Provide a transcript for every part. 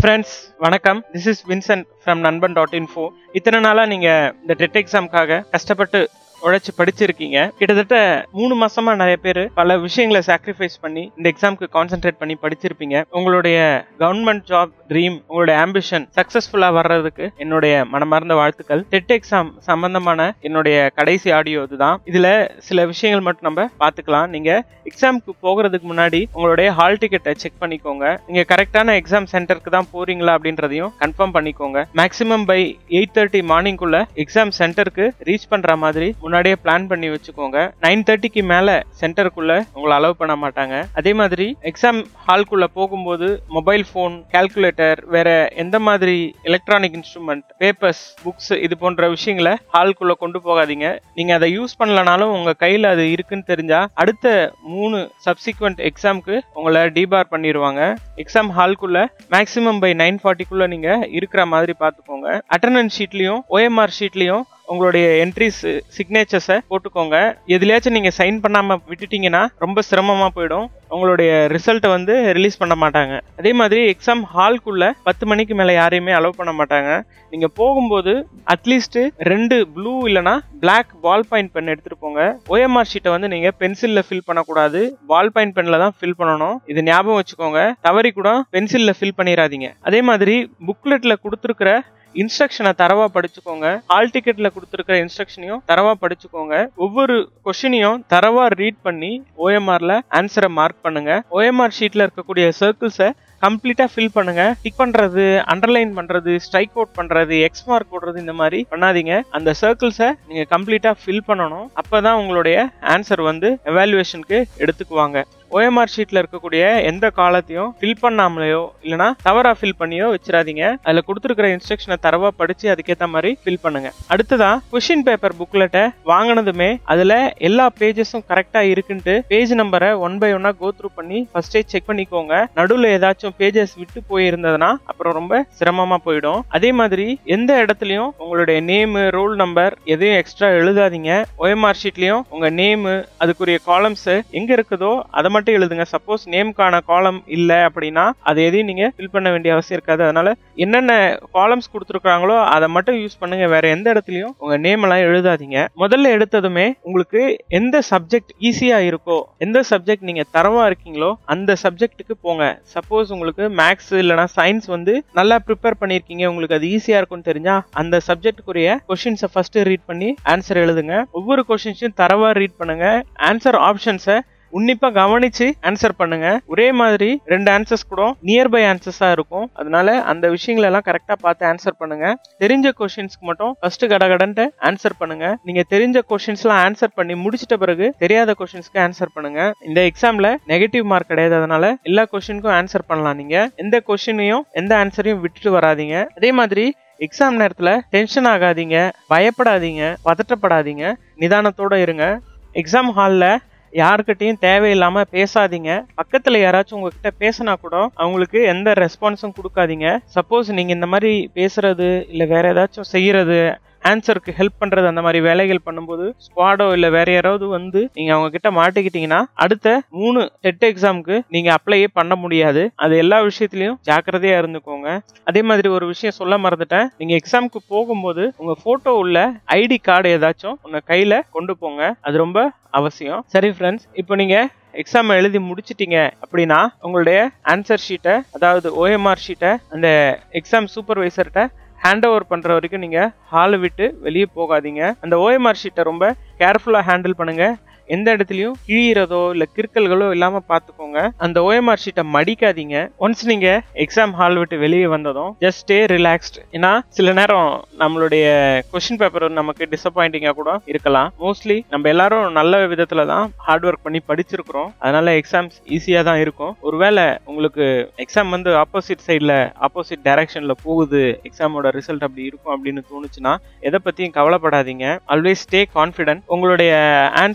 friends வணக்கம் this is Vincent from Nanban dot info இத்தனை நாளாக நீங்கள் இந்த டெட் எக்ஸாம்க்காக கஷ்டப்பட்டு உழைச்சி படிச்சிருக்கீங்க கிட்டத்தட்ட மூணு மாசமா நிறைய பேர் பல விஷயங்களை சாக்ரிஃபைஸ் பண்ணி இந்த எக்ஸாம்க்கு கான்சென்ட்ரேட் பண்ணி படிச்சிருப்பீங்க உங்களுடைய கவர்மெண்ட் ஜாப் ட்ரீம் உங்களுடைய ஆம்பிஷன் சக்சஸ்ஃபுல்லா வர்றதுக்கு என்னுடைய மனமார்ந்த வாழ்த்துக்கள் டெட் எக்ஸாம் சம்பந்தமான என்னுடைய கடைசி ஆடியோ இதுதான் இதுல சில விஷயங்கள் மட்டும் நம்ம பார்த்துக்கலாம் நீங்க எக்ஸாம்க்கு போகிறதுக்கு முன்னாடி உங்களுடைய ஹால் டிக்கெட்டை செக் பண்ணிக்கோங்க நீங்க கரெக்டான எக்ஸாம் சென்டருக்கு தான் போறீங்களா அப்படின்றதையும் கன்ஃபார்ம் பண்ணிக்கோங்க மேக்ஸிமம் பை எயிட் தேர்ட்டி மார்னிங்குள்ள எக்ஸாம் சென்டருக்கு ரீச் பண்ற மாதிரி முன்னாடியே பிளான் பண்ணி வச்சுக்கோங்க நைன் தேர்ட்டிக்கு மேல சென்டருக்குள்ள உங்களை அலோவ் பண்ண மாட்டாங்க அதே மாதிரி எக்ஸாம் ஹால்குள்ள போகும்போது மொபைல் ஃபோன் கால்குலேட்டர் வேற எந்த மாதிரி எலக்ட்ரானிக் இன்ஸ்ட்ருமெண்ட் பேப்பர்ஸ் புக்ஸ் இது போன்ற விஷயங்களை ஹால்குள்ள கொண்டு போகாதீங்க நீங்க அதை யூஸ் பண்ணலனாலும் உங்க கையில அது இருக்குன்னு தெரிஞ்சா அடுத்த மூணு சப்சிக்வெண்ட் எக்ஸாம்க்கு உங்களை டிபார் பண்ணிடுவாங்க எக்ஸாம் ஹால்குள்ள மேக்ஸிமம் பை நைன் ஃபார்ட்டிக்குள்ள நீங்க இருக்கிற மாதிரி பார்த்துக்கோங்க அட்டண்டன்ஸ் ஷீட்லயும் ஓஎம்ஆர் ஷீட்லயும் உங்களுடைய என்ட்ரிஸ் சிக்னேச்சர்ஸை போட்டுக்கோங்க எதுலயாச்சும் நீங்க சைன் பண்ணாம விட்டுட்டீங்கன்னா ரொம்ப சிரமமா போயிடும் உங்களுடைய ரிசல்ட்டை வந்து ரிலீஸ் பண்ண மாட்டாங்க அதே மாதிரி எக்ஸாம் ஹால்குள்ள பத்து மணிக்கு மேல யாரையுமே அலோவ் பண்ண மாட்டாங்க நீங்க போகும்போது அட்லீஸ்ட் ரெண்டு ப்ளூ இல்லனா பிளாக் பால் பாயிண்ட் பென் எடுத்துட்டு போங்க ஓஎம்ஆர் ஷீட்டை வந்து நீங்க பென்சில்ல ஃபில் பண்ணக்கூடாது பால் பாயிண்ட் பென்ல தான் ஃபில் பண்ணணும் இது ஞாபகம் வச்சுக்கோங்க தவறி கூட பென்சில்ல ஃபில் பண்ணிடாதீங்க அதே மாதிரி புக்லெட்ல கொடுத்துருக்கிற இன்ஸ்ட்ரக்ஷனை தரவா படிச்சுக்கோங்க ஹால் டிக்கெட்ல கொடுத்துருக்கிற இன்ஸ்ட்ரக்ஷனையும் தரவா படிச்சுக்கோங்க ஒவ்வொரு கொஸ்டினையும் தரவா ரீட் பண்ணி ஓஎம்ஆர்ல ஆன்சரை மார்க் பண்ணுங்க ஓஎம்ஆர் ஷீட்ல இருக்கக்கூடிய சர்க்கிள்ஸை கம்ப்ளீட்டா ஃபில் பண்ணுங்க டிக் பண்றது அண்டர்லைன் பண்றது ஸ்ட்ரைக் அவுட் பண்றது எக்ஸ் மார்க் போடுறது இந்த மாதிரி பண்ணாதீங்க அந்த சர்க்கிள்ஸை நீங்க கம்ப்ளீட்டா ஃபில் பண்ணணும் அப்பதான் உங்களுடைய ஆன்சர் வந்து எவாலுவேஷனுக்கு எடுத்துக்குவாங்க ஓஎம்ஆர் ஷீட்ல இருக்கக்கூடிய எந்த காலத்தையும் ஃபில் பண்ணாமலையோ இல்லனா தவறா ஃபில் பண்ணியோ வச்சிடாதீங்க அதுல கொடுத்துருக்கிற இன்ஸ்ட்ரக்ஷனை தரவா படிச்சு அதுக்கேத்த மாதிரி ஃபில் பண்ணுங்க அடுத்ததா கொஷின் பேப்பர் புக்லெட்டை வாங்கினதுமே அதுல எல்லா பேஜஸும் கரெக்டா இருக்குன்ட்டு பேஜ் நம்பரை ஒன் பை ஒன்னா கோ த்ரூ பண்ணி ஃபர்ஸ்டே செக் பண்ணிக்கோங்க நடுவுல ஏதாச்சும் பேஜஸ் விட்டு போயிருந்ததுன்னா அப்புறம் ரொம்ப சிரமமா போயிடும் அதே மாதிரி எந்த இடத்துலயும் உங்களுடைய நேம் ரோல் நம்பர் எதையும் எக்ஸ்ட்ரா எழுதாதீங்க ஓஎம்ஆர் ஷீட்லயும் உங்க நேம் அதுக்குரிய காலம்ஸ் எங்க இருக்குதோ அதை மட்டும் எழுதுங்க சப்போஸ் நேம்கான காலம் இல்ல அப்படின்னா அதை எதையும் நீங்க ஃபில் பண்ண வேண்டிய அவசியம் இருக்காது அதனால என்னென்ன காலம்ஸ் கொடுத்துருக்காங்களோ அதை மட்டும் யூஸ் பண்ணுங்க வேற எந்த இடத்துலயும் உங்க நேம் எல்லாம் எழுதாதீங்க முதல்ல எடுத்ததுமே உங்களுக்கு எந்த சப்ஜெக்ட் ஈஸியா இருக்கோ எந்த சப்ஜெக்ட் நீங்க தரவா இருக்கீங்களோ அந்த சப்ஜெக்ட்டுக்கு போங்க சப்போஸ் உங்களுக்கு மேக்ஸ் இல்லைனா சயின்ஸ் வந்து நல்லா ப்ரிப்பேர் பண்ணிருக்கீங்க உங்களுக்கு அது ஈஸியா இருக்கும்னு தெரிஞ்சா அந்த சப்ஜெக்டுக்குரிய கொஸ்டின்ஸை ஃபர்ஸ்ட் ரீட் பண்ணி ஆன்சர் எழுதுங்க ஒவ்வொரு கொஸ்டின்ஸையும் தரவா ரீட் பண்ணுங்க ஆன்சர் ஆப்ஷன்ஸை உன்னிப்பா கவனிச்சு ஆன்சர் பண்ணுங்க ஒரே மாதிரி ரெண்டு ஆன்சர்ஸ் கூட நியர்பை ஆன்சர்ஸா இருக்கும் அதனால அந்த விஷயங்களை எல்லாம் கரெக்டா பார்த்து ஆன்சர் பண்ணுங்க தெரிஞ்ச கொஸ்டின்ஸ்க்கு மட்டும் ஃபர்ஸ்ட் கடகடன்ட்டு ஆன்சர் பண்ணுங்க நீங்க தெரிஞ்ச கொஸ்டின்ஸ் எல்லாம் ஆன்சர் பண்ணி முடிச்சிட்ட பிறகு தெரியாத கொஸ்டின்ஸ்க்கு ஆன்சர் பண்ணுங்க இந்த எக்ஸாம்ல நெகட்டிவ் மார்க் கிடையாது அதனால எல்லா கொஸ்டினுக்கும் ஆன்சர் பண்ணலாம் நீங்க எந்த கொஸ்டினையும் எந்த ஆன்சரையும் விட்டுட்டு வராதீங்க அதே மாதிரி எக்ஸாம் நேரத்துல டென்ஷன் ஆகாதீங்க பயப்படாதீங்க பதட்டப்படாதீங்க நிதானத்தோட இருங்க எக்ஸாம் ஹாலில் யாருக்கிட்டையும் தேவையில்லாம பேசாதீங்க பக்கத்துல யாராச்சும் உங்ககிட்ட பேசினா கூட அவங்களுக்கு எந்த ரெஸ்பான்ஸும் கொடுக்காதீங்க சப்போஸ் நீங்க இந்த மாதிரி பேசுறது இல்ல வேற ஏதாச்சும் செய்யறது ஆன்சருக்கு ஹெல்ப் பண்றது அந்த மாதிரி வேலைகள் பண்ணும்போது ஸ்குவாடோ இல்ல வேற யாராவது வந்து நீங்க அவங்க கிட்ட மாட்டிக்கிட்டீங்கன்னா அடுத்த மூணு டெட் எக்ஸாமுக்கு நீங்க அப்ளையே பண்ண முடியாது அது எல்லா விஷயத்திலயும் ஜாக்கிரதையா இருந்துக்கோங்க அதே மாதிரி ஒரு விஷயம் சொல்ல மறந்துட்டேன் நீங்க எக்ஸாமுக்கு போகும்போது உங்க போட்டோ உள்ள ஐடி கார்டு ஏதாச்சும் உங்க கையில கொண்டு போங்க அது ரொம்ப அவசியம் சரி ஃப்ரெண்ட்ஸ் இப்போ நீங்க எக்ஸாம் எழுதி முடிச்சிட்டீங்க அப்படின்னா உங்களுடைய ஆன்சர் ஷீட்டை அதாவது ஓஎம்ஆர் ஷீட்டை அந்த எக்ஸாம் சூப்பர்வைசர்கிட்ட ஹேண்ட் ஓவர் பண்ற வரைக்கும் நீங்க ஹாலை விட்டு வெளியே போகாதீங்க அந்த ஓஎம்ஆர் ஷீட்டை ரொம்ப கேர்ஃபுல்லா ஹேண்டில் பண்ணுங்க எந்த இடத்துலயும் கிழியறதோ இல்ல கிறுக்கல்களோ இல்லாம பாத்துக்கோங்க அந்த ஓஎம்ஆர் ஷீட்டை மடிக்காதீங்க ஒன்ஸ் நீங்க எக்ஸாம் ஹால் விட்டு வெளியே வந்ததும் ஜஸ்ட் ஸ்டே ரிலாக்ஸ்ட் ஏன்னா சில நேரம் நம்மளுடைய கொஸ்டின் பேப்பர் நமக்கு டிசப்பாயிண்டிங்கா கூட இருக்கலாம் மோஸ்ட்லி நம்ம எல்லாரும் நல்ல விதத்துல தான் ஹார்ட் ஒர்க் பண்ணி படிச்சிருக்கிறோம் அதனால எக்ஸாம்ஸ் ஈஸியா தான் இருக்கும் ஒருவேளை உங்களுக்கு எக்ஸாம் வந்து ஆப்போசிட் சைட்ல ஆப்போசிட் டைரக்ஷன்ல போகுது எக்ஸாமோட ரிசல்ட் அப்படி இருக்கும் அப்படின்னு தோணுச்சுன்னா எதை பத்தியும் கவலைப்படாதீங்க ஆல்வேஸ் ஸ்டே கான்ஃபிடென்ட் உங்களுடைய ஆன்சர்ஸையோ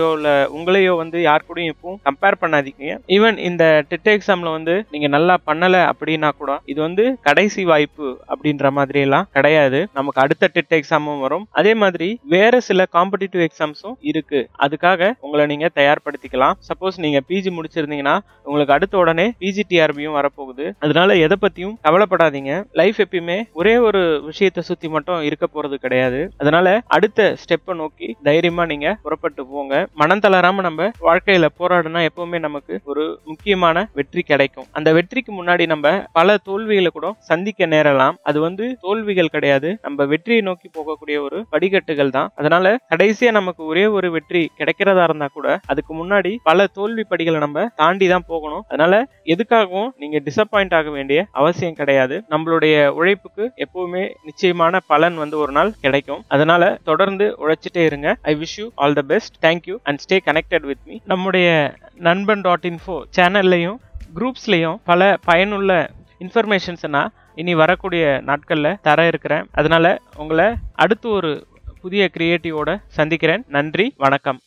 மற்றவங்களையோ இல்ல உங்களையோ வந்து யார் கூடயும் எப்பவும் கம்பேர் பண்ணாதீங்க ஈவன் இந்த டெட் எக்ஸாம்ல வந்து நீங்க நல்லா பண்ணல அப்படின்னா கூட இது வந்து கடைசி வாய்ப்பு அப்படின்ற மாதிரி எல்லாம் கிடையாது நமக்கு அடுத்த டெட் எக்ஸாமும் வரும் அதே மாதிரி வேற சில காம்படிட்டிவ் எக்ஸாம்ஸும் இருக்கு அதுக்காக உங்களை நீங்க தயார்படுத்திக்கலாம் சப்போஸ் நீங்க பிஜி முடிச்சிருந்தீங்கன்னா உங்களுக்கு அடுத்த உடனே பிஜிடிஆர்பியும் வரப்போகுது அதனால எதை பத்தியும் கவலைப்படாதீங்க லைஃப் எப்பயுமே ஒரே ஒரு விஷயத்தை சுத்தி மட்டும் இருக்க போறது கிடையாது அதனால அடுத்த ஸ்டெப்பை நோக்கி தைரியமா நீங்க புறப்பட்டு போங்க மனம் தளராம நம்ம வாழ்க்கையில போராடினா எப்பவுமே நமக்கு ஒரு முக்கியமான வெற்றி கிடைக்கும் அந்த வெற்றிக்கு முன்னாடி நம்ம பல தோல்விகளை கூட சந்திக்க நேரலாம் அது வந்து தோல்விகள் கிடையாது நம்ம வெற்றியை நோக்கி போகக்கூடிய ஒரு படிக்கட்டுகள் தான் அதனால கடைசியா நமக்கு ஒரே ஒரு வெற்றி கிடைக்கிறதா இருந்தா கூட அதுக்கு முன்னாடி பல தோல்வி படிகளை நம்ம தாண்டி தான் போகணும் அதனால எதுக்காகவும் நீங்க டிசப்பாயிண்ட் ஆக வேண்டிய அவசியம் கிடையாது நம்மளுடைய உழைப்புக்கு எப்பவுமே நிச்சயமான பலன் வந்து ஒரு நாள் கிடைக்கும் அதனால தொடர்ந்து உழைச்சிட்டே இருங்க I wish you all the best thank you and stay connected with me நம்முடைய நண்பன் டாட் இன்ஃபோ சேனல்லையும் குரூப்ஸ்லையும் பல பயனுள்ள இன்ஃபர்மேஷன்ஸ் நான் இனி வரக்கூடிய நாட்களில் தர இருக்கிறேன் அதனால உங்களை அடுத்து ஒரு புதிய கிரியேட்டிவோட சந்திக்கிறேன் நன்றி வணக்கம்